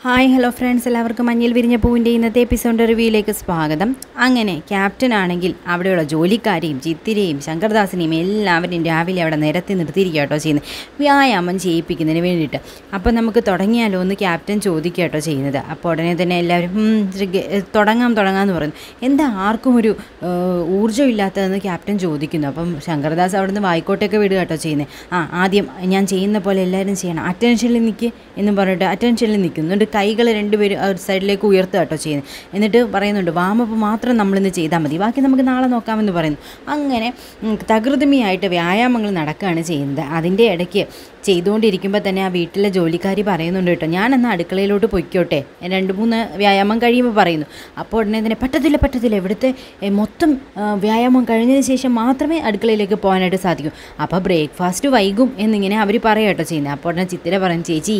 hi hello friends എല്ലാവർക്കും മഞ്ഞിൽ വിരിഞ്ഞ പൂവിൻ്റെ ഇന്നത്തെ എപ്പിസോഡ് റിവ്യൂയിലേക്ക് സ്വാഗതം അങ്ങനെ ക്യാപ്റ്റൻ ആണെങ്കിൽ അവിടെയുള്ള ജോലിക്കാരെയും ചിത്തിരെയും ശങ്കർദാസിനെയും എല്ലാവരെയും രാവിലെ അവിടെ നിരത്തി നിർത്തിയിരിക്കുക കേട്ടോ ചെയ്യുന്നത് വ്യായാമം ചെയ്യിപ്പിക്കുന്നതിന് വേണ്ടിയിട്ട് അപ്പോൾ നമുക്ക് തുടങ്ങിയാലോ എന്ന് ക്യാപ്റ്റൻ ചോദിക്കുക കേട്ടോ ചെയ്യുന്നത് അപ്പോൾ ഉടനെ തന്നെ എല്ലാവരും "ഉം, ഇച്ചിരി ഗ- ഏ, തുടങ്ങാം തുടങ്ങാമെന്ന് പറയുന്നു എന്താ ആർക്കും ഒരു ഏഹ്, ഊർജ്ജം ഇല്ലാത്തതെന്ന് ക്യാപ്റ്റൻ ചോദിക്കുന്നു അപ്പം ശങ്കർദാസ് അവിടുന്ന് വായിക്കോട്ടൊക്കെ വിടുക കേട്ടോ ചെയ്യുന്നത് ആ ആദ്യം ഞാൻ ചെയ്യുന്ന പോലെ എല്ലാവരും ചെയ്യണം അറ്റൻഷനിൽ നിൽക്ക് എന്നും പറഞ്ഞിട്ട് അറ്റൻഷനിൽ നിൽക്കുന്നു എന്നിട്ട് കൈകൾ രണ്ടുപേരും ആ ഒരു സൈഡിലേക്ക് ഉയർത്തുക കേട്ടോ ചെയ്യുന്നത് എന്നിട്ട് പറയുന്നുണ്ട് വാമപ്പ് മാത്രം നമ്മളിന്ന് ചെയ്താൽ മതി ബാക്കി നമുക്ക് നാളെ നോക്കാമെന്ന് പറയുന്നു അങ്ങനെ ഉം, തകൃതിമയായിട്ട് വ്യായാമങ്ങൾ നടക്കുകയാണ് ചെയ്യുന്നത് അതിൻ്റെ ഇടയ്ക്ക് ചെയ്തുകൊണ്ടിരിക്കുമ്പോൾ തന്നെ ആ വീട്ടിലെ ജോലിക്കാരി പറയുന്നുണ്ട് കേട്ടോ ഞാൻ എന്നാൽ അടുക്കളയിലോട്ട് പൊയ്ക്കോട്ടെ രണ്ട് മൂന്ന് വ്യായാമം കഴിയുമ്പോൾ പറയുന്നു അപ്പോൾ ഉടനെ തന്നെ പറ്റത്തില്ല പറ്റത്തില്ല ഇവിടുത്തെ ഏ, മൊത്തം ആ, വ്യായാമം കഴിഞ്ഞതിന് ശേഷം മാത്രമേ അടുക്കളയിലേക്ക് പോകാനായിട്ട് സാധിക്കൂ അപ്പോൾ ബ്രേക്ക്ഫാസ്റ്റ് വൈകും എന്നിങ്ങനെ അവർ പറയുക കേട്ടോ ചെയ്യുന്നത് അപ്പോൾ ഉടനെ ചിത്തിര പറയും ചേച്ചി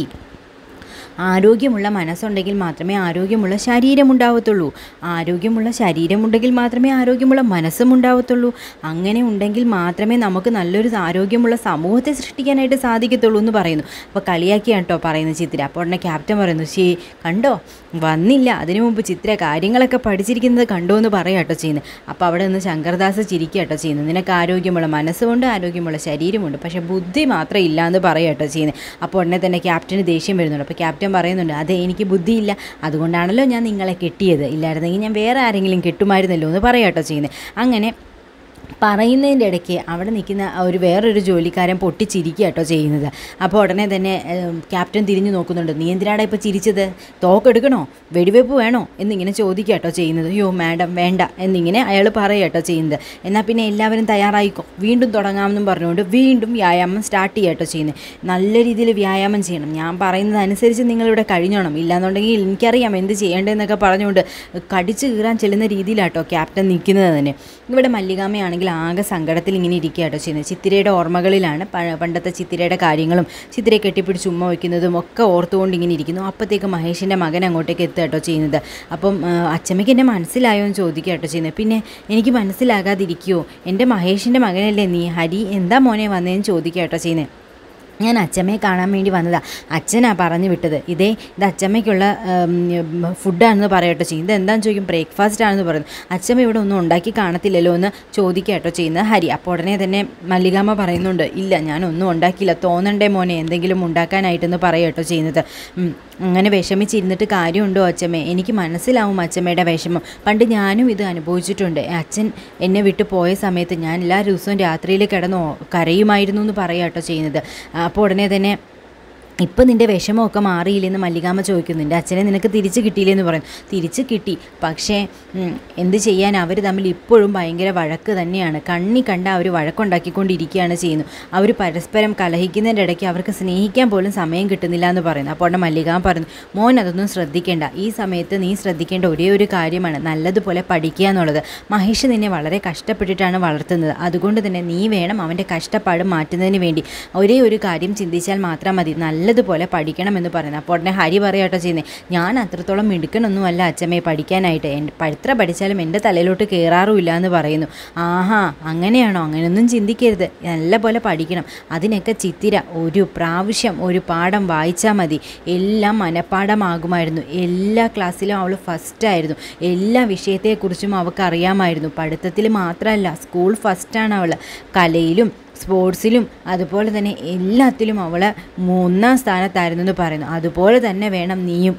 ആരോഗ്യമുള്ള മനസ്സുണ്ടെങ്കിൽ മാത്രമേ ആരോഗ്യമുള്ള ശരീരം ഉണ്ടാവത്തുള്ളൂ ആരോഗ്യമുള്ള ശരീരമുണ്ടെങ്കിൽ മാത്രമേ ആരോഗ്യമുള്ള മനസ്സും ഉണ്ടാവത്തുള്ളൂ അങ്ങനെ ഉണ്ടെങ്കിൽ മാത്രമേ നമുക്ക് നല്ലൊരു ആരോഗ്യമുള്ള സമൂഹത്തെ സൃഷ്ടിക്കാനായിട്ട് സാധിക്കത്തുള്ളൂ എന്ന് പറയുന്നു അപ്പോൾ കളിയാക്കിയാണ് കേട്ടോ പറയുന്നത് ചിത്ര അപ്പോൾ ഉടനെ ക്യാപ്റ്റൻ പറയുന്നു ശേ കണ്ടോ വന്നില്ല അതിനു മുമ്പ് ചിത്ര കാര്യങ്ങളൊക്കെ പഠിച്ചിരിക്കുന്നത് കണ്ടോ എന്ന് പറയാം കേട്ടോ ചെയ്യുന്നത് അപ്പോൾ അവിടെ നിന്ന് ശങ്കർദാസ് ചിരിക്കുക കേട്ടോ ചെയ്യുന്നത് നിനക്ക് ആരോഗ്യമുള്ള മനസ്സുമുണ്ട് ആരോഗ്യമുള്ള ശരീരമുണ്ട് പക്ഷേ ബുദ്ധി മാത്രം ഇല്ല എന്ന് പറയാം കേട്ടോ ചെയ്യുന്നത് അപ്പോൾ ഉടനെ തന്നെ ക്യാപ്റ്റന് ദേഷ്യം വരുന്നുണ്ട് അപ്പോൾ ക്യാപ്റ്റൻ പറയുന്നുണ്ട് അതെ എനിക്ക് ബുദ്ധിയില്ല അതുകൊണ്ടാണല്ലോ ഞാൻ നിങ്ങളെ കെട്ടിയത് ഇല്ലായിരുന്നെങ്കിൽ ഞാൻ വേറെ ആരെങ്കിലും കെട്ടുമായിരുന്നല്ലോ എന്ന് പറയാം കേട്ടോ ചെയ്യുന്നത് അങ്ങനെ പറയുന്നതിൻ്റെ ഇടയ്ക്ക് അവിടെ നിൽക്കുന്ന ആ ഒരു വേറൊരു ജോലിക്കാരൻ പൊട്ടിച്ചിരിക്കുക കേട്ടോ ചെയ്യുന്നത് അപ്പോൾ ഉടനെ തന്നെ ഏം, ക്യാപ്റ്റൻ തിരിഞ്ഞു നോക്കുന്നുണ്ട് നീ എന്തിനാടാ ഇപ്പോൾ ചിരിച്ചത് തോക്കെടുക്കണോ വെടിവെപ്പ് വേണോ എന്നിങ്ങനെ ചോദിക്കുക കേട്ടോ ചെയ്യുന്നത് അയ്യോ മാഡം വേണ്ട എന്നിങ്ങനെ അയാൾ പറയുക കേട്ടോ ചെയ്യുന്നത് എന്നാൽ പിന്നെ എല്ലാവരും തയ്യാറായിക്കോ വീണ്ടും തുടങ്ങാമെന്നും പറഞ്ഞുകൊണ്ട് വീണ്ടും വ്യായാമം സ്റ്റാർട്ട് ചെയ്യുക കേട്ടോ ചെയ്യുന്നത് നല്ല രീതിയിൽ വ്യായാമം ചെയ്യണം ഞാൻ പറയുന്നത് അനുസരിച്ച് നിങ്ങളിവിടെ കഴിഞ്ഞോണം ഇല്ലാന്നുണ്ടെങ്കിൽ എനിക്കറിയാം എന്ത് ചെയ്യേണ്ടതെന്നൊക്കെ പറഞ്ഞുകൊണ്ട് കടിച്ചു കീറാൻ ചെല്ലുന്ന രീതിയിലാട്ടോ ക്യാപ്റ്റൻ നിൽക്കുന്നത് തന്നെ ഇവിടെ മല്ലികാമ്മയാണെങ്കിൽ ആകെ സങ്കടത്തിൽ ഇങ്ങനെ ഇരിക്കുക കേട്ടോ ചെയ്യുന്നത് ചിത്തിരയുടെ ഓർമ്മകളിലാണ് പ- പണ്ടത്തെ ചിത്തിരയുടെ കാര്യങ്ങളും ചിത്തിരയെ കെട്ടിപ്പിടിച്ച് ഉമ്മ വയ്ക്കുന്നതും ഒക്കെ ഓർത്തുകൊണ്ട് ഇങ്ങനെ ഇരിക്കുന്നു അപ്പോഴത്തേക്ക് മഹേഷിൻ്റെ മകൻ അങ്ങോട്ടേക്ക് എത്തുക കേട്ടോ ചെയ്യുന്നത് അപ്പം ആ, അച്ചമ്മയ്ക്ക് എന്നെ മനസ്സിലായോ എന്ന് ചോദിക്കുക കേട്ടോ ചെയ്യുന്നത് പിന്നെ എനിക്ക് മനസ്സിലാകാതിരിക്കുമോ എൻ്റെ മഹേഷിൻ്റെ മകനല്ലേ നീ ഹരി എന്താ മോനെ വന്നതെന്ന് ചോദിക്കുക കേട്ടോ ചെയ്യുന്നത് ഞാൻ അച്ചമ്മയെ കാണാൻ വേണ്ടി വന്നതാ അച്ഛനാ പറഞ്ഞു വിട്ടത് ഇതേ ഇത് അച്ചമ്മയ്ക്കുള്ള ഉം, ഫുഡാണെന്ന് പറയട്ടോ ചെയ്യും ഇത് എന്താണെന്ന് ചോദിക്കും ബ്രേക്ക്ഫാസ്റ്റ് ആണെന്ന് പറയുന്നു അച്ചമ്മ ഇവിടെ ഒന്നും ഉണ്ടാക്കി കാണത്തില്ലല്ലോ എന്ന് ചോദിക്കട്ടോ ചെയ്യുന്നത് ഹരി അപ്പോൾ ഉടനെ തന്നെ മല്ലികാമ്മ പറയുന്നുണ്ട് ഇല്ല ഞാനൊന്നും ഉണ്ടാക്കിയില്ല തോന്നണ്ടേ മോനെ എന്തെങ്കിലും ഉണ്ടാക്കാനായിട്ടെന്ന് പറയട്ടോ ചെയ്യുന്നത് ഉം, അങ്ങനെ വിഷമിച്ചിരുന്നിട്ട് കാര്യമുണ്ടോ അച്ചമ്മേ എനിക്ക് മനസ്സിലാവും അച്ചമ്മയുടെ വിഷമം പണ്ട് ഞാനും ഇത് അനുഭവിച്ചിട്ടുണ്ട് അച്ഛൻ എന്നെ വിട്ടു പോയ സമയത്ത് ഞാൻ എല്ലാ ദിവസവും രാത്രിയിൽ കിടന്ന് ഓ- കരയുമായിരുന്നു എന്ന് പറയാട്ടോ ചെയ്യുന്നത് അപ്പോൾ ഉടനെ തന്നെ ഇപ്പം നിൻ്റെ വിഷമമൊക്കെ മാറിയില്ലെന്ന് മല്ലികാമ്മ ചോദിക്കുന്നു നിൻ്റെ അച്ഛനെ നിനക്ക് തിരിച്ച് കിട്ടിയില്ലെന്ന് പറയും തിരിച്ച് കിട്ടി പക്ഷേ ഉം, എന്ത് ചെയ്യാൻ അവർ തമ്മിൽ ഇപ്പോഴും ഭയങ്കര വഴക്ക് തന്നെയാണ് കണ്ണി കണ്ട അവർ വഴക്കുണ്ടാക്കിക്കൊണ്ടിരിക്കുകയാണ് ചെയ്യുന്നു അവർ പരസ്പരം കലഹിക്കുന്നതിൻ്റെ ഇടയ്ക്ക് അവർക്ക് സ്നേഹിക്കാൻ പോലും സമയം കിട്ടുന്നില്ല എന്ന് പറയുന്നു അപ്പോൾ ഉടനെ മല്ലികാമ്മ പറയുന്നു മോൻ അതൊന്നും ശ്രദ്ധിക്കേണ്ട ഈ സമയത്ത് നീ ശ്രദ്ധിക്കേണ്ട ഒരേ ഒരു കാര്യമാണ് നല്ലതുപോലെ പഠിക്കുക എന്നുള്ളത് മഹേഷ് നിന്നെ വളരെ കഷ്ടപ്പെട്ടിട്ടാണ് വളർത്തുന്നത് അതുകൊണ്ട് തന്നെ നീ വേണം അവൻ്റെ കഷ്ടപ്പാട് മാറ്റുന്നതിന് വേണ്ടി ഒരേ ഒരു കാര്യം ചിന്തിച്ചാൽ മാത്രം മതി നല്ലതുപോലെ പഠിക്കണം എന്ന് പറയുന്നത് അപ്പോൾ ഉടനെ ഹരി പറയാട്ടോ ചെയ്യുന്നത് ഞാൻ അത്രത്തോളം മിടുക്കനൊന്നുമല്ല അച്ഛമ്മയെ പഠിക്കാനായിട്ട് എൻ്റെ എത്ര പഠിച്ചാലും എൻ്റെ തലയിലോട്ട് കയറാറുമില്ല എന്ന് പറയുന്നു ആഹാ അങ്ങനെയാണോ അങ്ങനെയൊന്നും ചിന്തിക്കരുത് നല്ലപോലെ പഠിക്കണം അതിനൊക്കെ ചിത്തിര ഒരു പ്രാവശ്യം ഒരു പാഠം വായിച്ചാൽ മതി എല്ലാം മനഃപ്പാഠമാകുമായിരുന്നു എല്ലാ ക്ലാസ്സിലും അവൾ ഫസ്റ്റായിരുന്നു എല്ലാ വിഷയത്തെക്കുറിച്ചും അവൾക്ക് അറിയാമായിരുന്നു പഠിത്തത്തിൽ മാത്രമല്ല സ്കൂൾ ഫസ്റ്റാണ് അവൾ കലയിലും സ്പോർട്സിലും അതുപോലെ തന്നെ എല്ലാത്തിലും അവൾ മൂന്നാം സ്ഥാനത്തായിരുന്നു എന്ന് പറയുന്നു അതുപോലെ തന്നെ വേണം നീയും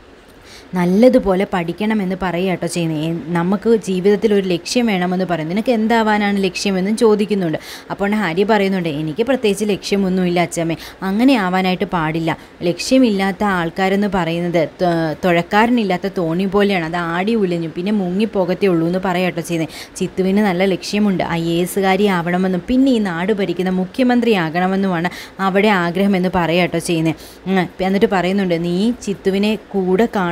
നല്ലതുപോലെ പഠിക്കണമെന്ന് പറയുക കേട്ടോ ചെയ്യുന്നത് എ- നമുക്ക് ജീവിതത്തിൽ ഒരു ലക്ഷ്യം വേണമെന്ന് പറയും നിനക്ക് എന്താവാനാണ് ലക്ഷ്യമെന്നും ചോദിക്കുന്നുണ്ട് അപ്പോൾ ഹരി പറയുന്നുണ്ട് എനിക്ക് പ്രത്യേകിച്ച് ലക്ഷ്യമൊന്നുമില്ല അച്ഛമ്മേ അങ്ങനെ ആവാനായിട്ട് പാടില്ല ലക്ഷ്യമില്ലാത്ത ആൾക്കാരെന്ന് പറയുന്നത് ത- തുഴക്കാരനില്ലാത്ത തോണി പോലെയാണ് അത് ആടി ഉലഞ്ഞു പിന്നെ മുങ്ങിപ്പോകത്തേ ഉള്ളൂ എന്ന് പറയാം കേട്ടോ ചെയ്യുന്നത് ചിത്തുവിന് നല്ല ലക്ഷ്യമുണ്ട് ഐ എ എസുകാരി ആവണമെന്നും പിന്നെ ഈ നാട് ഭരിക്കുന്ന മുഖ്യമന്ത്രി ആകണമെന്നുമാണ് അവിടെ ആഗ്രഹമെന്ന് പറയാം കേട്ടോ ചെയ്യുന്നത് എന്നിട്ട് പറയുന്നുണ്ട് നീ ചിത്തുവിനെ കൂടെ കാണണം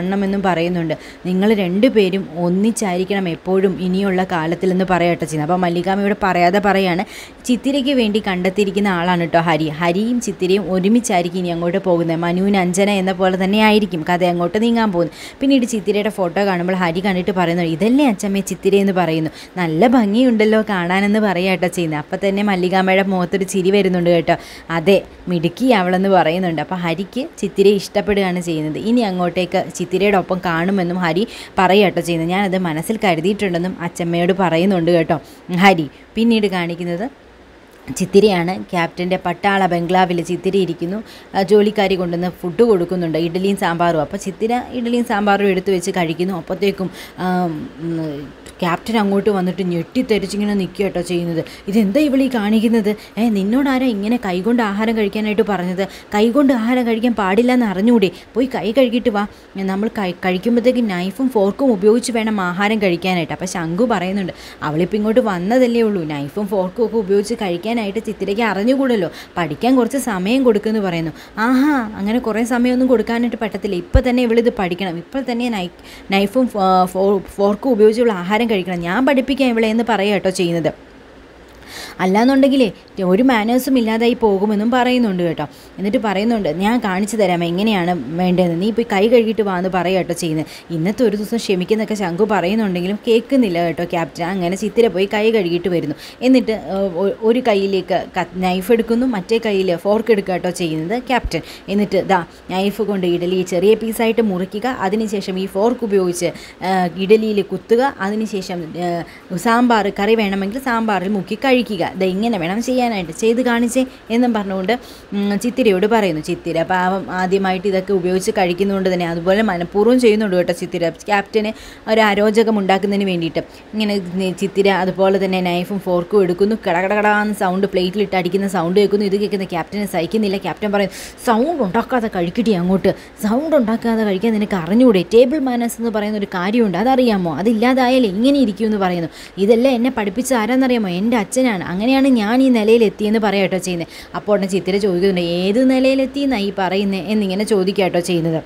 കാണണമെന്നും പറയുന്നുണ്ട് നിങ്ങൾ രണ്ടുപേരും ഒന്നിച്ചായിരിക്കണം എപ്പോഴും ഇനിയുള്ള കാലത്തിലെന്ന് പറയട്ടെ ചെയ്യുന്നത് അപ്പോൾ മല്ലികാമ്മ ഇവിടെ പറയാതെ പറയാണ് ചിത്തിരയ്ക്ക് വേണ്ടി കണ്ടെത്തിയിരിക്കുന്ന ആളാണ് കേട്ടോ ഹരി ഹരിയും ചിത്തിരയും ഒരുമിച്ചായിരിക്കും ഇനി അങ്ങോട്ട് പോകുന്നത് മനുവിന് അഞ്ജന എന്ന പോലെ തന്നെ ആയിരിക്കും കഥ അങ്ങോട്ട് നീങ്ങാൻ പോകുന്നത് പിന്നീട് ചിത്തിരയുടെ ഫോട്ടോ കാണുമ്പോൾ ഹരി കണ്ടിട്ട് പറയുന്നു ഇതല്ലേ അച്ഛമ്മേ ചിത്തിര എന്ന് പറയുന്നു നല്ല ഭംഗിയുണ്ടല്ലോ കാണാനെന്ന് പറയാട്ടോ ചെയ്യുന്നത് അപ്പം തന്നെ മല്ലികാമ്മയുടെ മുഖത്തൊരു ചിരി വരുന്നുണ്ട് കേട്ടോ അതെ മിടുക്കി അവളെന്ന് പറയുന്നുണ്ട് അപ്പോൾ ഹരിക്ക് ചിത്തിരയെ ഇഷ്ടപ്പെടുകയാണ് ചെയ്യുന്നത് ഇനി അങ്ങോട്ടേക്ക് ചിത്തിരയുടെ ഒപ്പം കാണുമെന്നും ഹരി പറയാട്ടോ ചെയ്യുന്നത് ഞാനത് മനസ്സിൽ കരുതിയിട്ടുണ്ടെന്നും അച്ഛമ്മയോട് പറയുന്നുണ്ട് കേട്ടോ ഹരി പിന്നീട് കാണിക്കുന്നത് ചിത്തിരയാണ് ക്യാപ്റ്റൻ്റെ പട്ടാള ബംഗ്ലാവിൽ ചിത്തിര ഇരിക്കുന്നു ആ, ജോലിക്കാരി കൊണ്ടുവന്ന് ഫുഡ് കൊടുക്കുന്നുണ്ട് ഇഡ്ഡലിയും സാമ്പാറും അപ്പോൾ ചിത്തിര ഇഡ്ഡലിയും സാമ്പാറും എടുത്തു വെച്ച് കഴിക്കുന്നു അപ്പോഴത്തേക്കും ആം, ഉം, ക്യാപ്റ്റൻ അങ്ങോട്ട് വന്നിട്ട് ഞെട്ടിത്തെറിച്ചിങ്ങനെ നിൽക്കുക കേട്ടോ ചെയ്യുന്നത് ഇതെന്താ ഇവളീ കാണിക്കുന്നത് ഏ നിന്നോടാരാ ഇങ്ങനെ കൈകൊണ്ട് ആഹാരം കഴിക്കാനായിട്ട് പറഞ്ഞത് കൈകൊണ്ട് ആഹാരം കഴിക്കാൻ പാടില്ല എന്ന് അറിഞ്ഞുകൂടെ പോയി കൈ കഴുകിയിട്ട് വാ നമ്മൾ കഴി കഴിക്കുമ്പോഴത്തേക്ക് നൈഫും ഫോർക്കും ഉപയോഗിച്ച് വേണം ആഹാരം കഴിക്കാനായിട്ട് അപ്പോൾ ശംഖു പറയുന്നുണ്ട് അവളിപ്പോൾ ഇങ്ങോട്ട് വന്നതല്ലേ ഉള്ളൂ നൈഫും ഫോർക്കും ഒക്കെ ഉപയോഗിച്ച് കഴിക്കാനായിട്ട് ചിത്തിരയ്ക്ക് അറിഞ്ഞുകൂടല്ലോ പഠിക്കാൻ കുറച്ച് സമയം കൊടുക്കുമെന്ന് പറയുന്നു ആഹാ അങ്ങനെ കുറേ സമയമൊന്നും കൊടുക്കാനായിട്ട് പറ്റത്തില്ല ഇപ്പോൾ തന്നെ ഇവളിത് പഠിക്കണം ഇപ്പോൾ തന്നെ നൈ നൈഫും ഫോ- ഫോ- ഫോർക്കും ഉപയോഗിച്ച് ഇവൾ ആഹാരം കഴിക്കണം ഞാൻ പഠിപ്പിക്കാം ഇവളെ എന്ന് പറയുക കേട്ടോ ചെയ്യുന്നത് അല്ലാന്നുണ്ടെങ്കിലേ ഒരു മാനേഴ്സും ഇല്ലാതായി പോകുമെന്നും പറയുന്നുണ്ട് കേട്ടോ എന്നിട്ട് പറയുന്നുണ്ട് ഞാൻ കാണിച്ചു തരാം എങ്ങനെയാണ് വേണ്ടതെന്ന് നീ പോയി കൈ കഴുകിയിട്ട് വാ എന്ന് പറയുക കേട്ടോ ചെയ്യുന്നത് ഇന്നത്തെ ഒരു ദിവസം ക്ഷമിക്കുന്നൊക്കെ ശംഖു പറയുന്നുണ്ടെങ്കിലും കേൾക്കുന്നില്ല കേട്ടോ ക്യാപ്റ്റൻ അങ്ങനെ ചിത്തിര പോയി കൈ കഴുകിയിട്ട് വരുന്നു എന്നിട്ട് ഏഹ്, ഒ- ഒരു കയ്യിലേക്ക് നൈഫ് എടുക്കുന്നു മറ്റേ കയ്യിൽ ഫോർക്ക് എടുക്കുക കേട്ടോ ചെയ്യുന്നത് ക്യാപ്റ്റൻ എന്നിട്ട് ദാ നൈഫ് കൊണ്ട് ഇഡലി ചെറിയ പീസായിട്ട് മുറിക്കുക അതിനുശേഷം ഈ ഫോർക്ക് ഉപയോഗിച്ച് ഇഡലിയിൽ കുത്തുക അതിനുശേഷം ഏഹ്, സാമ്പാർ കറി വേണമെങ്കിൽ സാമ്പാറിൽ മുക്കി കഴിക്കുക ദാ ഇങ്ങനെ വേണം ചെയ്യാനായിട്ട് ചെയ്ത് കാണിച്ചേ എന്നും പറഞ്ഞുകൊണ്ട് ഉം, ചിത്തിരയോട് പറയുന്നു ചിത്തിര പാവം ആദ്യമായിട്ട് ഇതൊക്കെ ഉപയോഗിച്ച് കഴിക്കുന്നതുകൊണ്ട് തന്നെ അതുപോലെ മനഃപൂർവ്വം ചെയ്യുന്നുണ്ട് കേട്ടോ ചിത്തിര ക്യാപ്റ്റന് ഒരു അരോചകം ഉണ്ടാക്കുന്നതിന് വേണ്ടിയിട്ട് ഇങ്ങനെ നി- ചിത്തിര അതുപോലെ തന്നെ നൈഫും ഫോർക്കും എടുക്കുന്നു കടകടകടാന്ന് സൗണ്ട് പ്ലേറ്റിലിട്ട് അടിക്കുന്ന സൗണ്ട് കേൾക്കുന്നു ഇത് കേൾക്കുന്ന ക്യാപ്റ്റനെ സഹിക്കുന്നില്ല ക്യാപ്റ്റൻ പറയും സൗണ്ട് ഉണ്ടാക്കാതെ കഴിക്കട്ടെ അങ്ങോട്ട് സൗണ്ട് ഉണ്ടാക്കാതെ കഴിക്കാൻ നിനക്ക് അറിഞ്ഞുകൂടെ ടേബിൾ മാനേഴ്സ് എന്ന് പറയുന്ന ഒരു കാര്യമുണ്ട് അതറിയാമോ അതില്ലാതായാലേ ഇങ്ങനെ ഇരിക്കുമെന്ന് പറയുന്നു ഇതെല്ലാം എന്നെ പഠിപ്പിച്ച ആരാന്നറിയാമോ എൻ്റെ അച്ഛനാണ് അങ്ങനെയാണ് ഞാൻ ഈ നിലയിലെത്തിയെന്ന് പറയാട്ടോ ചെയ്യുന്നത് അപ്പോൾ ഉടനെ ചിത്തിര ചോദിക്കുന്നുണ്ട് ഏത് നിലയിലെത്തിയെന്നാണ് ഈ പറയുന്നത് എന്നിങ്ങനെ ചോദിക്കാട്ടോ ചെയ്യുന്നത്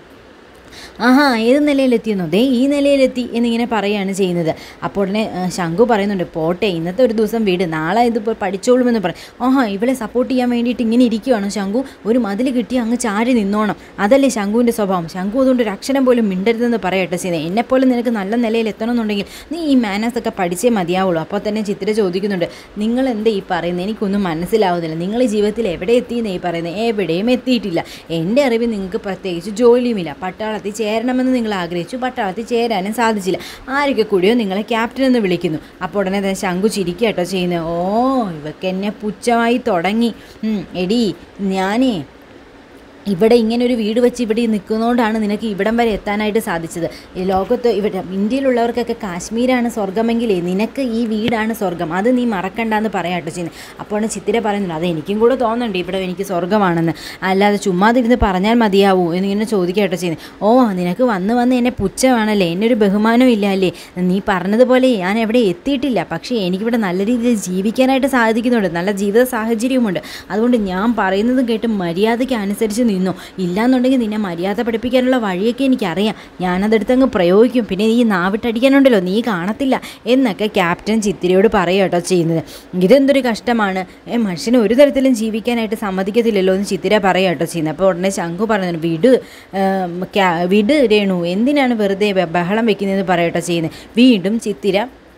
ആഹാ ഏത് നിലയിലെത്തിയെന്നോ ദേ ഈ നിലയിലെത്തി എന്നിങ്ങനെ പറയുകയാണ് ചെയ്യുന്നത് അപ്പോൾ ഉടനെ ആ, ശംഖു പറയുന്നുണ്ട് പോട്ടെ ഇന്നത്തെ ഒരു ദിവസം വീട് നാളെ ഇതിപ്പോൾ പഠിച്ചോളുമെന്ന് പറയും ആഹാ ഇവളെ സപ്പോർട്ട് ചെയ്യാൻ വേണ്ടിയിട്ട് ഇങ്ങനെ ഇരിക്കുകയാണോ ശംഖു ഒരു മതിൽ കിട്ടി അങ്ങ് ചാരി നിന്നോണം അതല്ലേ ശംഖുവിൻ്റെ സ്വഭാവം ശംഖു അതുകൊണ്ട് ഒരു അക്ഷരം പോലും മിണ്ടരുതെന്ന് പറയട്ടെ ചെയ്യുന്നത് എന്നെപ്പോലെ നിനക്ക് നല്ല നിലയിൽ എത്തണമെന്നുണ്ടെങ്കിൽ നീ ഈ മാനേഴ്സ് ഒക്കെ പഠിച്ചേ മതിയാവുള്ളൂ അപ്പോൾ തന്നെ ചിത്ര ചോദിക്കുന്നുണ്ട് നിങ്ങൾ എന്താ ഈ പറയുന്നത് എനിക്കൊന്നും മനസ്സിലാവുന്നില്ല നിങ്ങൾ ഈ ജീവിതത്തിൽ എവിടെ എത്തിയെന്ന് ഈ പറയുന്നത് എവിടെയും എത്തിയിട്ടില്ല എൻ്റെ അറിവിൽ നിങ്ങൾക്ക് പ്രത്യേകിച്ച് ജോലിയുമില്ല പട്ടാളത്തിൽ ചേരണമെന്ന് നിങ്ങൾ ആഗ്രഹിച്ചു പട്ടാളത്തിൽ ചേരാനും സാധിച്ചില്ല ആരൊക്കെ കൂടിയോ നിങ്ങളെ ക്യാപ്റ്റൻ എന്ന് വിളിക്കുന്നു അപ്പോൾ ഉടനെ തന്നെ ശംഖു ചിരിക്കുക കേട്ടോ ചെയ്യുന്നത് ഓ ഇവക്ക് എന്നെ പുച്ഛമായി തുടങ്ങി ഉം, എടീ ഞാനേ ഇവിടെ ഇങ്ങനെ ഒരു വീട് വെച്ച് ഇവിടെ നിൽക്കുന്നതുകൊണ്ടാണ് നിനക്ക് ഇവിടം വരെ എത്താനായിട്ട് സാധിച്ചത് ഈ ലോകത്ത് ഇവിടെ ഇന്ത്യയിലുള്ളവർക്കൊക്കെ കാശ്മീരാണ് സ്വർഗമെങ്കിലേ നിനക്ക് ഈ വീടാണ് സ്വർഗം അത് നീ മറക്കണ്ടെന്ന് പറയാട്ടോ ചെയ്യുന്നത് അപ്പോൾ ചിത്തിര പറയുന്നുണ്ട് അത് എനിക്കും കൂടെ തോന്നുന്നുണ്ട് ഇവിടെ എനിക്ക് സ്വർഗമാണെന്ന് അല്ലാതെ ചുമ്മാതിരുന്ന് പറഞ്ഞാൽ മതിയാവൂ എന്നിങ്ങനെ ചോദിക്കാട്ടോ ചെയ്യുന്നത് ഓ നിനക്ക് വന്ന് വന്ന് എന്നെ പുച്ഛമാണല്ലേ എന്നെ ഒരു ബഹുമാനം ഇല്ല അല്ലേ നീ പറഞ്ഞതുപോലെ ഞാൻ എവിടെ എത്തിയിട്ടില്ല പക്ഷേ എനിക്കിവിടെ നല്ല രീതിയിൽ ജീവിക്കാനായിട്ട് സാധിക്കുന്നുണ്ട് നല്ല ജീവിത സാഹചര്യവുമുണ്ട് അതുകൊണ്ട് ഞാൻ പറയുന്നത് കേട്ട് മര്യാദയ്ക്ക് അനുസരിച്ച് നിന്നു ഇല്ലാന്നുണ്ടെങ്കിൽ നിന്നെ മര്യാദ പഠിപ്പിക്കാനുള്ള വഴിയൊക്കെ എനിക്കറിയാം ഞാനതെടുത്തങ്ങ് പ്രയോഗിക്കും പിന്നെ ഈ നാവിട്ടടിക്കാനുണ്ടല്ലോ നീ കാണത്തില്ല എന്നൊക്കെ ക്യാപ്റ്റൻ ചിത്തിരയോട് പറയുക കേട്ടോ ചെയ്യുന്നത് ഇതെന്തൊരു കഷ്ടമാണ് ഏ മനുഷ്യന് ഒരു തരത്തിലും ജീവിക്കാനായിട്ട് സമ്മതിക്കത്തില്ലല്ലോ എന്ന് ചിത്തിര പറയുക കേട്ടോ ചെയ്യുന്നത് അപ്പോൾ ഉടനെ ശംഖു പറയുന്നു വിട് ഏം, ക്യാ- വിട് രേണു എന്തിനാണ് വെറുതെ ബ- ബഹളം വെക്കുന്നതെന്ന് പറയട്ടോ ചെയ്യുന്നത് വീണ്ടും ചിത്തിര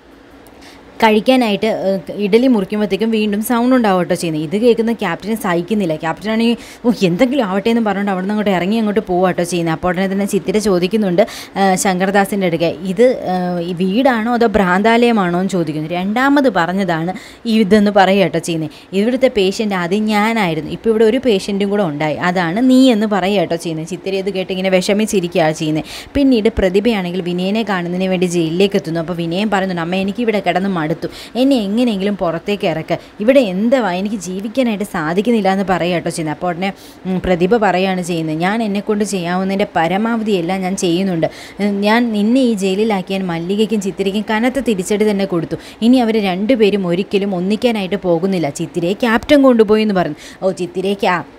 കഴിക്കാനായിട്ട് ഏഹ്, ഇഡലി മുറിക്കുമ്പോഴത്തേക്കും വീണ്ടും സൗണ്ട് ഉണ്ടാവും കേട്ടോ ചെയ്യുന്നത് ഇത് കേൾക്കുന്ന ക്യാപ്റ്റനെ സഹിക്കുന്നില്ല ക്യാപ്റ്റനാണെങ്കിൽ ഓ എന്തെങ്കിലും ആവട്ടെ എന്ന് പറഞ്ഞുകൊണ്ട് അവിടെ നിന്ന് അങ്ങോട്ട് ഇറങ്ങി അങ്ങോട്ട് പോവാ കേട്ടോ ചെയ്യുന്നത് അപ്പോൾ ഉടനെ തന്നെ ചിത്തിര ചോദിക്കുന്നുണ്ട് ഏഹ്, ശങ്കർദാസിൻ്റെ അടുക്കെ ഇത് ഏഹ്, ഈ വീടാണോ അതോ ഭ്രാന്താലയമാണോ എന്ന് ചോദിക്കുന്നു രണ്ടാമത് പറഞ്ഞതാണ് ഈ ഇതെന്ന് പറയുക കേട്ടോ ചെയ്യുന്നത് ഇവിടുത്തെ പേഷ്യൻ്റ് ആദ്യം ഞാനായിരുന്നു ഇപ്പോൾ ഇവിടെ ഒരു പേഷ്യൻറ്റും കൂടെ ഉണ്ടായി അതാണ് നീ എന്ന് പറയുക കേട്ടോ ചെയ്യുന്നത് ചിത്തിര ഇത് കേട്ട് ഇങ്ങനെ വിഷമിച്ചിരിക്കുകയാണ് ചെയ്യുന്നത് പിന്നീട് പ്രതിഭയാണെങ്കിൽ വിനയനെ കാണുന്നതിന് വേണ്ടി ജയിലിലേക്ക് എത്തുന്നു അപ്പോൾ വിനയൻ പറയുന്നുണ്ട് അമ്മ എനിക്ക് ഇവിടെ കിടന്ന് മടുത്തു എന്നെ എങ്ങനെയെങ്കിലും പുറത്തേക്ക് ഇറക്കുക ഇവിടെ എന്തുവാ എനിക്ക് ജീവിക്കാനായിട്ട് സാധിക്കുന്നില്ല എന്ന് പറയുക കേട്ടോ ചെയ്യുന്നത് അപ്പോൾ ഉടനെ ഉം, പ്രതിഭ പറയുകയാണ് ചെയ്യുന്നത് ഞാൻ എന്നെക്കൊണ്ട് ചെയ്യാവുന്നതിൻ്റെ പരമാവധി എല്ലാം ഞാൻ ചെയ്യുന്നുണ്ട് ഉം, ഞാൻ നിന്നെ ഈ ജയിലിലാക്കിയാൻ മല്ലികയ്ക്കും ചിത്തിരയ്ക്കും കനത്ത തിരിച്ചടി തന്നെ കൊടുത്തു ഇനി അവർ രണ്ടുപേരും ഒരിക്കലും ഒന്നിക്കാനായിട്ട് പോകുന്നില്ല ചിത്തിരയെ ക്യാപ്റ്റൻ കൊണ്ടുപോയി എന്ന് പറഞ്ഞു ഓ ചിത്തിരയെ ക്യാ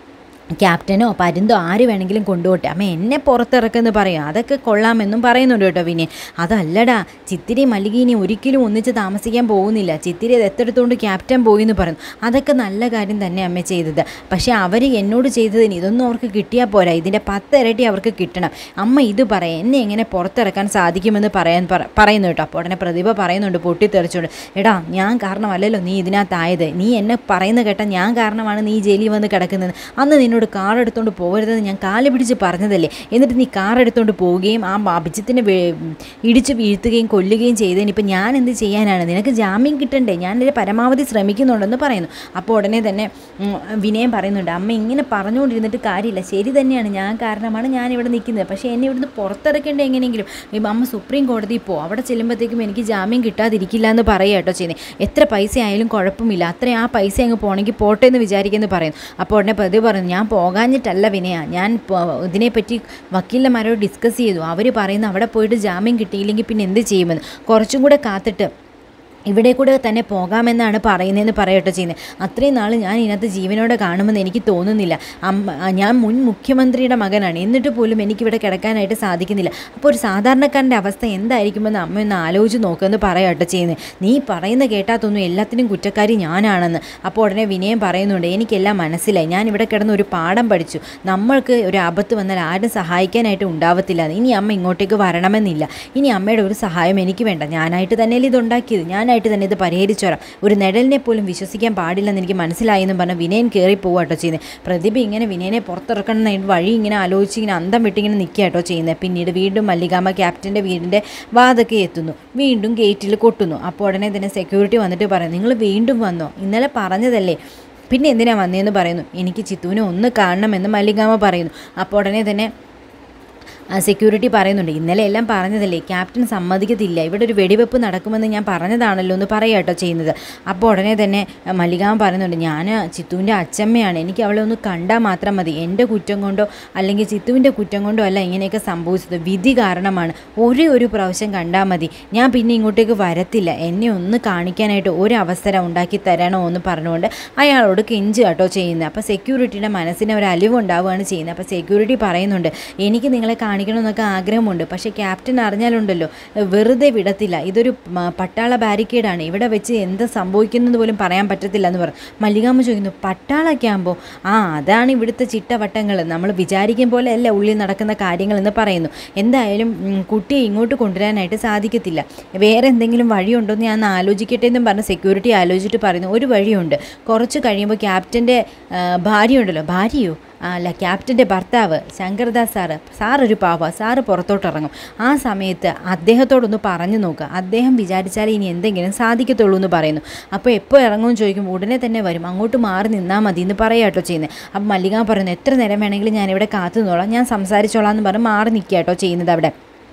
ക്യാപ്റ്റനോ പരുന്തോ ആര് വേണമെങ്കിലും കൊണ്ടുപോട്ടെ അമ്മ എന്നെ പുറത്തിറക്കുമെന്ന് പറയും അതൊക്കെ കൊള്ളാമെന്നും പറയുന്നുണ്ട് കേട്ടോ പിന്നെ അതല്ലടാ ചിത്തിരി മല്ലികീനി ഒരിക്കലും ഒന്നിച്ച് താമസിക്കാൻ പോകുന്നില്ല ചിത്തിരി അത് എത്തെടുത്തുകൊണ്ട് ക്യാപ്റ്റൻ പോയി എന്ന് പറയുന്നു അതൊക്കെ നല്ല കാര്യം തന്നെ അമ്മ ചെയ്തത് പക്ഷേ അവർ എന്നോട് ചെയ്തതിന് ഇതൊന്നും അവർക്ക് കിട്ടിയാൽ പോരാ ഇതിൻ്റെ പത്തിരട്ടി അവർക്ക് കിട്ടണം അമ്മ ഇത് പറയാം എന്നെ എങ്ങനെ പുറത്തിറക്കാൻ സാധിക്കുമെന്ന് പറയാൻ പറ- പറയുന്നു കേട്ടോ അപ്പോൾ ഉടനെ പ്രതിഭ പറയുന്നുണ്ട് പൊട്ടിത്തെറിച്ചുകൊണ്ട് എടാ ഞാൻ കാരണമല്ലല്ലോ നീ ഇതിനകത്തായത് നീ എന്നെ പറയുന്ന കേട്ട ഞാൻ കാരണമാണ് നീ ജയിലിൽ വന്ന് കിടക്കുന്നത് അന്ന് നിന്നോട് കാർ എടുത്തുകൊണ്ട് പോകരുതെന്ന് ഞാൻ കാല് പിടിച്ച് പറഞ്ഞതല്ലേ എന്നിട്ട് നീ കാർ എടുത്തുകൊണ്ട് പോവുകയും ആ അഭിജിത്തിനെ വേ- ഇടിച്ച് വീഴ്ത്തുകയും കൊല്ലുകയും ചെയ്തതിന് ഇപ്പം ഞാൻ എന്ത് ചെയ്യാനാണ് നിനക്ക് ജാമ്യം കിട്ടണ്ടേ ഞാൻ എൻ്റെ പരമാവധി ശ്രമിക്കുന്നുണ്ടെന്ന് പറയുന്നു അപ്പോൾ ഉടനെ തന്നെ ഉം, വിനയം പറയുന്നുണ്ട് അമ്മ ഇങ്ങനെ പറഞ്ഞുകൊണ്ടിരുന്നിട്ട് കാര്യമില്ല ശരി തന്നെയാണ് ഞാൻ കാരണമാണ് ഞാൻ ഇവിടെ നിൽക്കുന്നത് പക്ഷേ എന്നെ ഇവിടുന്ന് പുറത്തിറക്കേണ്ട എങ്ങനെയെങ്കിലും ഇപ്പം അമ്മ സുപ്രീം കോടതിയിൽ പോകും അവിടെ ചെല്ലുമ്പോഴത്തേക്കും എനിക്ക് ജാമ്യം കിട്ടാതിരിക്കില്ല എന്ന് പറയുക കേട്ടോ ചെയ്യുന്നത് എത്ര പൈസ ആയാലും കുഴപ്പമില്ല അത്ര ആ പൈസ അങ്ങ് പോകണമെങ്കിൽ പോട്ടെ എന്ന് വിചാരിക്കുമെന്ന് പറയുന്നു അപ്പോൾ ഉടനെ പ്രതി പറഞ്ഞു ഞാൻ പോകാഞ്ഞിട്ടല്ല വിനയ ഞാൻ പോ- ഇതിനെപ്പറ്റി വക്കീലന്മാരോട് ഡിസ്കസ് ചെയ്തു അവർ പറയുന്നു അവിടെ പോയിട്ട് ജാമ്യം കിട്ടിയില്ലെങ്കിൽ പിന്നെ എന്ത് ചെയ്യുമെന്ന് കുറച്ചും കൂടെ കാത്തിട്ട് ഇവിടെ കൂടെ തന്നെ പോകാമെന്നാണ് പറയുന്നതെന്ന് പറയട്ടോ ചെയ്യുന്നത് അത്രയും നാൾ ഞാൻ ഇതിനകത്ത് ജീവനോടെ കാണുമെന്ന് എനിക്ക് തോന്നുന്നില്ല അമ്മ ആ, ഞാൻ മുൻ മുഖ്യമന്ത്രിയുടെ മകനാണ് എന്നിട്ട് പോലും എനിക്കിവിടെ കിടക്കാനായിട്ട് സാധിക്കുന്നില്ല അപ്പോൾ ഒരു സാധാരണക്കാരൻ്റെ അവസ്ഥ എന്തായിരിക്കുമെന്ന് അമ്മ ഒന്ന് ആലോചിച്ച് നോക്കുമെന്ന് പറയട്ടോ ചെയ്യുന്നത് നീ പറയുന്ന കേട്ടാത്തൊന്നും എല്ലാത്തിനും കുറ്റക്കാരി ഞാനാണെന്ന് അപ്പോൾ ഉടനെ വിനയം പറയുന്നുണ്ട് എനിക്കെല്ലാം മനസ്സിലായി ഞാൻ ഇവിടെ കിടന്ന് ഒരു പാഠം പഠിച്ചു നമ്മൾക്ക് ഒരു ആപത്ത് വന്നാൽ ആരും സഹായിക്കാനായിട്ട് ഉണ്ടാവത്തില്ല ഇനി അമ്മ ഇങ്ങോട്ടേക്ക് വരണമെന്നില്ല ഇനി അമ്മയുടെ ഒരു സഹായം എനിക്ക് വേണ്ട ഞാനായിട്ട് തന്നെയല്ലേ ഇത് ഉണ്ടാക്കിയത് ഞാനായിട്ട് തന്നെ ഇത് പരിഹരിച്ചോരാം ഒരു നിഴലിനെ പോലും വിശ്വസിക്കാൻ പാടില്ലെന്ന് എനിക്ക് മനസ്സിലായെന്നും പറഞ്ഞ് വിനയൻ കയറി പോവാട്ടോ ചെയ്യുന്നത് പ്രതിഭ ഇങ്ങനെ വിനയനെ പുറത്തിറക്കണം എന്ന് വഴി ഇങ്ങനെ ആലോചിച്ച് ഇങ്ങനെ അന്തം വിട്ടിങ്ങനെ നിൽക്കുക കേട്ടോ ചെയ്യുന്നത് പിന്നീട് വീണ്ടും മല്ലികാമ്മ ക്യാപ്റ്റൻ്റെ വീടിൻ്റെ വാതൊക്കെ എത്തുന്നു വീണ്ടും ഗേറ്റിൽ കൊട്ടുന്നു അപ്പോൾ ഉടനെ തന്നെ സെക്യൂരിറ്റി വന്നിട്ട് പറയും നിങ്ങൾ വീണ്ടും വന്നോ ഇന്നലെ പറഞ്ഞതല്ലേ പിന്നെ എന്തിനാ വന്നതെന്ന് പറയുന്നു എനിക്ക് ചിത്തുവിനെ ഒന്ന് കാണണമെന്ന് മല്ലികാമ്മ പറയുന്നു അപ്പോൾ ഉടനെ തന്നെ സെക്യൂരിറ്റി പറയുന്നുണ്ട് ഇന്നലെ എല്ലാം പറഞ്ഞതല്ലേ ക്യാപ്റ്റൻ സമ്മതിക്കത്തില്ല ഇവിടെ ഒരു വെടിവെപ്പ് നടക്കുമെന്ന് ഞാൻ പറഞ്ഞതാണല്ലോ എന്ന് പറയുക കേട്ടോ ചെയ്യുന്നത് അപ്പോൾ ഉടനെ തന്നെ ആ, മല്ലികാമ്മ പറയുന്നുണ്ട് ഞാൻ ചിത്തുവിൻ്റെ അച്ചമ്മയാണ് എനിക്ക് അവളെ ഒന്ന് കണ്ടാൽ മാത്രം മതി എൻ്റെ കുറ്റം കൊണ്ടോ അല്ലെങ്കിൽ ചിത്തുവിൻ്റെ കുറ്റം കൊണ്ടോ അല്ല ഇങ്ങനെയൊക്കെ സംഭവിച്ചത് വിധി കാരണമാണ് ഒരേ ഒരു പ്രാവശ്യം കണ്ടാൽ മതി ഞാൻ പിന്നെ ഇങ്ങോട്ടേക്ക് വരത്തില്ല എന്നെ ഒന്ന് കാണിക്കാനായിട്ട് ഒരു അവസരം ഉണ്ടാക്കി തരണോ എന്ന് പറഞ്ഞുകൊണ്ട് അയാളോട് കെഞ്ച് കേട്ടോ ചെയ്യുന്നത് അപ്പോൾ സെക്യൂരിറ്റിയുടെ മനസ്സിന് ഒരു അലിവുണ്ടാവുകയാണ് ചെയ്യുന്നത് അപ്പോൾ സെക്യൂരിറ്റി പറയുന്നുണ്ട് എനിക്ക് നിങ്ങളെ കാണിക്കണമെന്നൊക്കെ ആഗ്രഹമുണ്ട് പക്ഷേ ക്യാപ്റ്റൻ അറിഞ്ഞാലുണ്ടല്ലോ വെറുതെ വിടത്തില്ല ഇതൊരു മ- പട്ടാള ബാരിക്കേഡാണ് ഇവിടെ വെച്ച് എന്ത് സംഭവിക്കുന്നത് പോലും പറയാൻ പറ്റത്തില്ല എന്ന് പറഞ്ഞു മല്ലികാമ്മ ചോദിക്കുന്നു പട്ടാളൊക്കെ ആകുമ്പോൾ ആ അതാണ് ഇവിടുത്തെ ചിട്ടവട്ടങ്ങൾ നമ്മൾ വിചാരിക്കും പോലെ അല്ല ഉള്ളിൽ നടക്കുന്ന കാര്യങ്ങൾ എന്ന് പറയുന്നു എന്തായാലും ഉം, കുട്ടിയെ ഇങ്ങോട്ട് കൊണ്ടുവരാനായിട്ട് സാധിക്കത്തില്ല വേറെ എന്തെങ്കിലും വഴിയുണ്ടോ എന്ന് ഞാൻ ഒന്ന് ആലോചിക്കട്ടെ എന്നും പറഞ്ഞ് സെക്യൂരിറ്റി ആലോചിച്ചിട്ട് പറയുന്നു ഒരു വഴിയുണ്ട് കുറച്ച് കഴിയുമ്പോൾ ക്യാപ്റ്റൻ്റെ ഭാര്യ ഉണ്ടല്ലോ ഭാര്യയോ ആ, അല്ല ക്യാപ്റ്റൻ്റെ ഭർത്താവ് ശങ്കർദാസ് സാറ് സാറൊരു പാവ സാറ് പുറത്തോട്ട് ഇറങ്ങും ആ സമയത്ത് അദ്ദേഹത്തോടൊന്ന് പറഞ്ഞു നോക്കുക അദ്ദേഹം വിചാരിച്ചാൽ ഇനി എന്തെങ്കിലും സാധിക്കത്തുള്ളൂ എന്ന് പറയുന്നു അപ്പോൾ എപ്പോൾ ഇറങ്ങുമെന്ന് ചോദിക്കും ഉടനെ തന്നെ വരും അങ്ങോട്ട് മാറി നിന്നാൽ മതി എന്ന് പറയാം കേട്ടോ ചെയ്യുന്നത് അപ്പം മല്ലിക പറയുന്നു എത്ര നേരം വേണമെങ്കിലും ഞാനിവിടെ കാത്തു നിന്നോളാം ഞാൻ സംസാരിച്ചോളാം എന്ന് പറഞ്ഞ് മാറി നിൽക്കുക കേട്ടോ ചെയ്യുന്നത് അവിടെ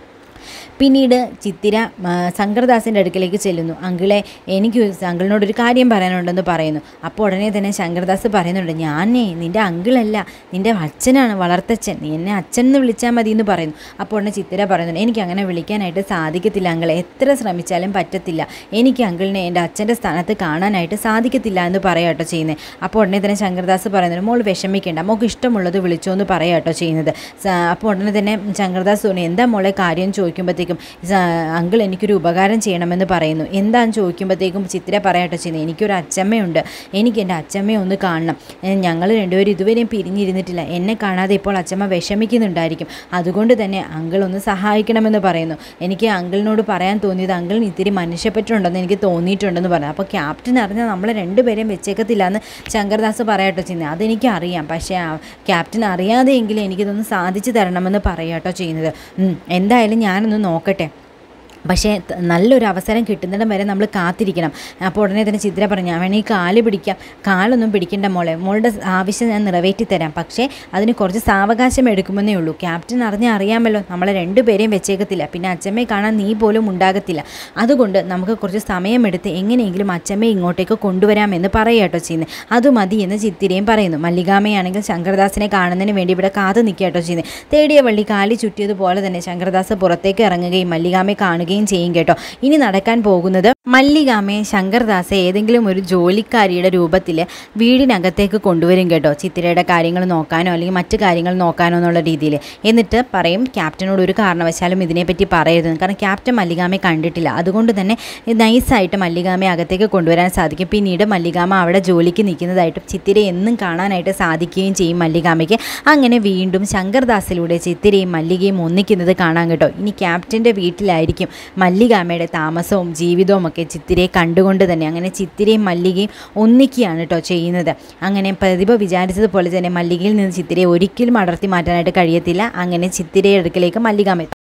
പിന്നീട് ചിത്തിര ആ, ശങ്കർദാസിൻ്റെ അടുക്കലേക്ക് ചെല്ലുന്നു അങ്കിളെ എനിക്ക് അങ്കിളിനോട് ഒരു കാര്യം പറയാനുണ്ടെന്ന് പറയുന്നു അപ്പോൾ ഉടനെ തന്നെ ശങ്കർദാസ് പറയുന്നുണ്ട് ഞാനേ നിൻ്റെ അങ്കിളല്ല നിൻ്റെ അച്ഛനാണ് വളർത്തച്ഛൻ നീ എന്നെ അച്ഛൻ എന്ന് വിളിച്ചാൽ മതി എന്ന് പറയുന്നു അപ്പോൾ ഉടനെ ചിത്തിര പറയുന്നുണ്ട് എനിക്ക് അങ്ങനെ വിളിക്കാനായിട്ട് സാധിക്കത്തില്ല അങ്കിളെ എത്ര ശ്രമിച്ചാലും പറ്റത്തില്ല എനിക്ക് അങ്കിളിനെ എൻ്റെ അച്ഛൻ്റെ സ്ഥാനത്ത് കാണാനായിട്ട് സാധിക്കത്തില്ല എന്ന് പറയാട്ടോ ചെയ്യുന്നത് അപ്പോൾ ഉടനെ തന്നെ ശങ്കർദാസ് പറയുന്നുണ്ട് മോൾ വിഷമിക്കേണ്ട മോൾക്ക് ഇഷ്ടമുള്ളത് വിളിച്ചോ എന്ന് പറയാട്ടോ ചെയ്യുന്നത് സ- അപ്പോൾ ഉടനെ തന്നെ ശങ്കർദാസ് തോന്നി എന്താ മോളെ കാര്യം ചോദിക്കുമ്പോഴത്തേക്കും അങ്കിൾ എനിക്കൊരു ഉപകാരം ചെയ്യണമെന്ന് പറയുന്നു എന്താന്ന് ചോദിക്കുമ്പോഴത്തേക്കും ചിത്ര പറയട്ടെ ചെയ്യുന്നത് എനിക്കൊരു അച്ചമ്മയുണ്ട് എനിക്ക് എൻ്റെ അച്ചമ്മയെ ഒന്ന് കാണണം ഞങ്ങൾ രണ്ടുപേരും ഇതുവരെയും പിരിഞ്ഞിരുന്നിട്ടില്ല എന്നെ കാണാതെ ഇപ്പോൾ അച്ചമ്മ വിഷമിക്കുന്നുണ്ടായിരിക്കും അതുകൊണ്ട് തന്നെ അങ്കിൾ ഒന്ന് സഹായിക്കണമെന്ന് പറയുന്നു എനിക്ക് അങ്കിളിനോട് പറയാൻ തോന്നിയത് അങ്കിളിന് ഇത്തിരി മനുഷ്യപ്പറ്റുണ്ടെന്ന് എനിക്ക് തോന്നിയിട്ടുണ്ടെന്ന് പറഞ്ഞു അപ്പോൾ ക്യാപ്റ്റൻ അറിഞ്ഞാൽ നമ്മളെ രണ്ടുപേരെയും വെച്ചേക്കത്തില്ല എന്ന് ശങ്കർദാസ് പറയട്ടോ ചെയ്യുന്നത് അതെനിക്ക് അറിയാം പക്ഷേ ആ ക്യാപ്റ്റൻ അറിയാതെയെങ്കിലും എനിക്കിതൊന്ന് സാധിച്ചു തരണമെന്ന് പറയാട്ടോ ചെയ്യുന്നത് ഉം, എന്തായാലും ഞാനൊന്ന് നോക്കട്ടെ പക്ഷേ ത- നല്ലൊരു അവസരം കിട്ടുന്നിടം വരെ നമ്മൾ കാത്തിരിക്കണം അപ്പോൾ ഉടനെ തന്നെ ചിത്ര പറഞ്ഞു ഞാൻ വേണമെങ്കിൽ കാല് പിടിക്കാം കാലൊന്നും പിടിക്കേണ്ട മോളെ മോളുടെ സ് ആവശ്യം ഞാൻ നിറവേറ്റി തരാം പക്ഷേ അതിന് കുറച്ച് സാവകാശം എടുക്കുമെന്നേ ഉള്ളൂ ക്യാപ്റ്റൻ അറിഞ്ഞാൽ അറിയാമല്ലോ നമ്മളെ രണ്ടുപേരെയും വെച്ചേക്കത്തില്ല പിന്നെ അച്ഛമ്മയെ കാണാൻ നീ പോലും ഉണ്ടാകത്തില്ല അതുകൊണ്ട് നമുക്ക് കുറച്ച് സമയമെടുത്ത് എങ്ങനെയെങ്കിലും അച്ഛമ്മയെ ഇങ്ങോട്ടേക്ക് കൊണ്ടുവരാമെന്ന് പറയാട്ടോ ചെയ്യുന്നത് അത് മതി എന്ന് ചിത്തിരയും പറയുന്നു മല്ലികാമയാണെങ്കിൽ ശങ്കർദാസിനെ കാണുന്നതിന് വേണ്ടി ഇവിടെ കാത്തു നിൽക്കാട്ടോ ചെയ്യുന്നത് തേടിയ വള്ളി കാലി ചുറ്റിയതുപോലെ തന്നെ ശങ്കർദാസ് പുറത്തേക്ക് ഇറങ്ങുകയും മല്ലികാമയെ കാണുകയും ചെയ്യും കേട്ടോ ഇനി നടക്കാൻ പോകുന്നത് മല്ലികാമയെ ശങ്കർദാസ് ഏതെങ്കിലും ഒരു ജോലിക്കാരിയുടെ രൂപത്തിൽ വീടിനകത്തേക്ക് കൊണ്ടുവരും കേട്ടോ ചിത്തിരയുടെ കാര്യങ്ങൾ നോക്കാനോ അല്ലെങ്കിൽ മറ്റു കാര്യങ്ങൾ നോക്കാനോ എന്നുള്ള രീതിയിൽ എന്നിട്ട് പറയും ക്യാപ്റ്റനോട് ഒരു കാരണവശാലും ഇതിനെപ്പറ്റി പറയരുതെന്ന് കാരണം ക്യാപ്റ്റൻ മല്ലികാമയെ കണ്ടിട്ടില്ല അതുകൊണ്ട് തന്നെ നൈസായിട്ട് മല്ലികാമയെ അകത്തേക്ക് കൊണ്ടുവരാൻ സാധിക്കും പിന്നീട് മല്ലികാമ അവിടെ ജോലിക്ക് നിൽക്കുന്നതായിട്ടും ചിത്തിര എന്നും കാണാനായിട്ട് സാധിക്കുകയും ചെയ്യും മല്ലികാമയ്ക്ക് അങ്ങനെ വീണ്ടും ശങ്കർദാസിലൂടെ ചിത്തിരയും മല്ലികയും ഒന്നിക്കുന്നത് കാണാൻ കേട്ടോ ഇനി ക്യാപ്റ്റൻ്റെ വീട്ടിലായിരിക്കും മല്ലികാമയുടെ താമസവും ജീവിതവും ഒക്കെ ചിത്തിരയെ കണ്ടുകൊണ്ട് തന്നെ അങ്ങനെ ചിത്തിരയും മല്ലികയും ഒന്നിക്കുകയാണ് കേട്ടോ ചെയ്യുന്നത് അങ്ങനെ പ്രതിഭ വിചാരിച്ചതുപോലെ തന്നെ മല്ലികയിൽ നിന്ന് ചിത്തിരയെ ഒരിക്കലും അടർത്തി മാറ്റാനായിട്ട് കഴിയത്തില്ല അങ്ങനെ ചിത്തിരയുടെ അടുക്കലേക്ക് മല്ലികാമ